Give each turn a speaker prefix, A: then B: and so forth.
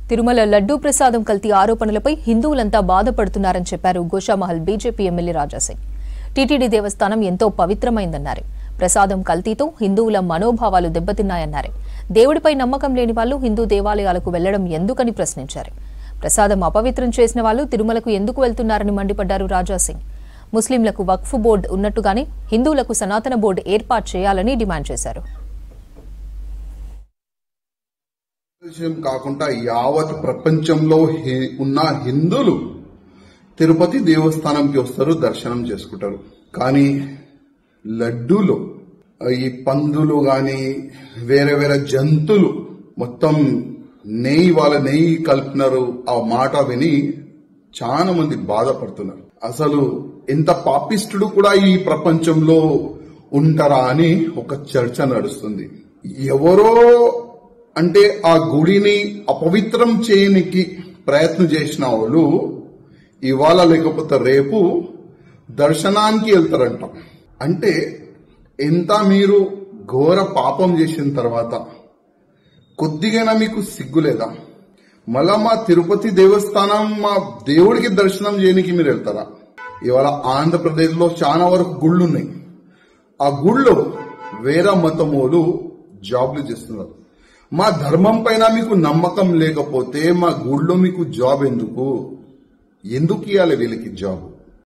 A: తిరుమల లడ్డూ ప్రసాదం కల్తీ ఆరోపణలపై హిందువులంతా బాధపడుతున్నారని చెప్పారు Goshamahal BJP MLA Raja Singh TTD దేవస్థానం ఎంతో పవిత్రమైందన్నారు ప్రసాదం కల్తీతో హిందువుల మనోభావాలు దెబ్బతిన్నాయన్నారు దేవుడిపై నమ్మకం లేని వాళ్ళు హిందూ దేవాలయాలకు వెళ్లడం ఎందుకని ప్రశ్నించారు ప్రసాదం అపవిత్రం చేసిన వాళ్ళు తిరుమలకు ఎందుకు వెళ్తున్నారని మండిపడ్డారు రాజాసింగ్ ముస్లింలకు వక్ఫ్ బోర్డు ఉన్నట్టుగానే హిందువులకు సనాతన బోర్డు ఏర్పాటు చేయాలని డిమాండ్ చేశారు
B: విషయం కాకుండా యావత్ ప్రపంచంలో హి- ఉన్న హిందువులు తిరుపతి దేవస్థానంకి వస్తారు దర్శనం చేసుకుంటారు కానీ లడ్డూలో ఈ పందులు గాని వేరే వేరే జంతువులు మొత్తం నెయ్యి వాళ్ళ నెయ్యి కలిపినారు ఆ మాట విని చాలా మంది బాధపడుతున్నారు అసలు ఎంత పాపిష్టుడు కూడా ఈ ప్రపంచంలో ఉంటారా అని ఒక చర్చ నడుస్తుంది ఎవరో అంటే ఆ గుడిని అపవిత్రం చేయనికి ప్రయత్నం చేసిన వాళ్ళు ఇవాళ లేకపోతే రేపు దర్శనానికి వెళ్తారంట అంటే ఎంత మీరు ఘోర పాపం చేసిన తర్వాత కొద్దిగైనా మీకు సిగ్గులేదా మళ్ళా మా తిరుపతి దేవస్థానం మా దేవుడికి దర్శనం చేయడానికి మీరు వెళ్తారా ఇవాళ ఆంధ్రప్రదేశ్ లో చాలా వరకు గుళ్ళు ఉన్నాయి ఆ గుళ్ళో వేరే మతమోలు జాబ్లు చేస్తున్నారు మా ధర్మం పైన మీకు నమ్మకం లేకపోతే మా గుళ్ళో మీకు జాబ్ ఎందుకు ఎందుకు ఇవ్వాలి వీళ్ళకి జాబ్